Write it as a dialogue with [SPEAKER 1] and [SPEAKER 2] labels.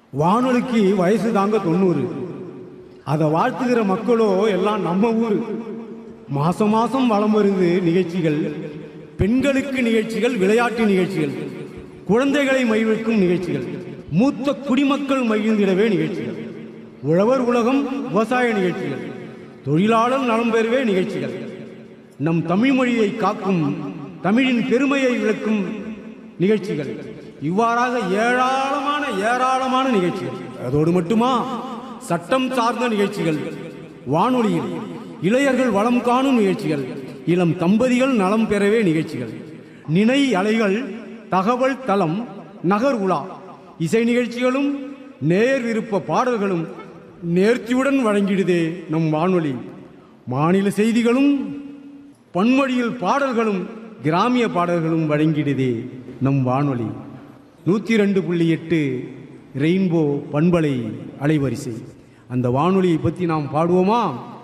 [SPEAKER 1] வானொலிக்கு வயசு தாங்க தொண்ணூறு அதை வாழ்த்துகிற மக்களோ எல்லாம் நம்ம ஊர் மாசம் மாசம் வலம் வருது நிகழ்ச்சிகள் பெண்களுக்கு நிகழ்ச்சிகள் விளையாட்டு நிகழ்ச்சிகள் குழந்தைகளை மகிழ்விக்கும் நிகழ்ச்சிகள் மூத்த குடிமக்கள் மகிழ்ந்திடவே நிகழ்ச்சிகள் உழவர் உலகம் விவசாய நிகழ்ச்சிகள் தொழிலாளர் நலம் பெறவே நிகழ்ச்சிகள் நம் தமிழ் மொழியை காக்கும் தமிழின் பெருமையை விளக்கும் நிகழ்ச்சிகள் இவ்வாறாக ஏராளமான ஏராளமான நிகழ்ச்சிகள் அதோடு மட்டுமா சட்டம் சார்ந்த நிகழ்ச்சிகள் வானொலியில் இளையர்கள் வளம் காணும் நிகழ்ச்சிகள் இளம் தம்பதிகள் நலம் பெறவே நிகழ்ச்சிகள் நினை அலைகள் தகவல் தளம் நகர் உலா இசை நிகழ்ச்சிகளும் நேர் விருப்ப பாடல்களும் நேர்த்தியுடன் வழங்கிடுதே நம் வானொலி மாநில செய்திகளும் பன்மொழியில் பாடல்களும் கிராமிய பாடல்களும் வழங்கிடுதே நம் வானொலி நூற்றி ரெண்டு புள்ளி எட்டு ரெயின்போ பண்பலை அலைவரிசை அந்த வானொலியை பற்றி நாம் பாடுவோமா